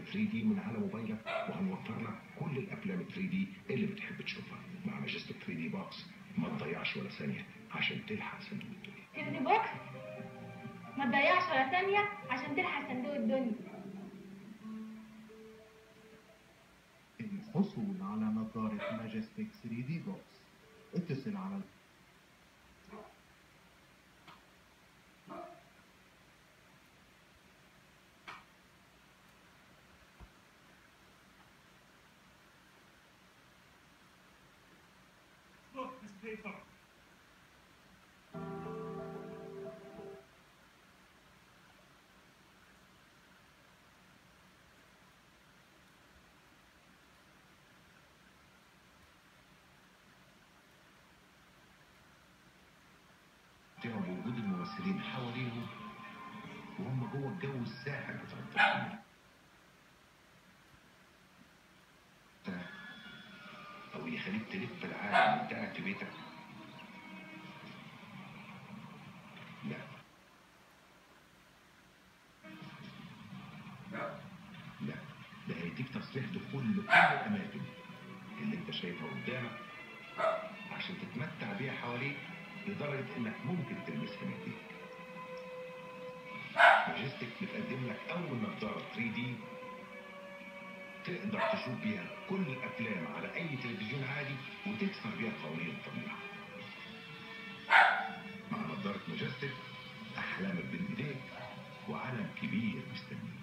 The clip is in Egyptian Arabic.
3 دي من على موبايلك وهنوفر لك كل الافلام 3 دي اللي بتحب تشوفها مع ماجستيك 3 دي بوكس ما تضيعش ولا ثانيه عشان تلحق صندوق الدنيا 3 دي بوكس ما تضيعش ولا ثانية عشان تلحق صندوق الدنيا للحصول على نظارة ماجستيك 3 دي بوكس اتصل على Look, this paper. فيها وجود الممثلين حواليهم وهم جوه الجو الساحر بتاع التصوير او يخليك تلف العالم وانت قاعد في بيتك لا لا ده هيديك تصريح دخول لكل الاماكن اللي انت شايفها قدامك عشان تتمتع بيها حواليك لدرجة انك ممكن تلمسها بايديك. ماجستيك بتقدم لك اول نظارة 3 دي تقدر تشوف بيها كل الافلام على اي تلفزيون عادي وتكسر بيها قوانين الطبيعة. مع نظارة ماجستيك احلامك بين ايديك وعالم كبير مستنيك.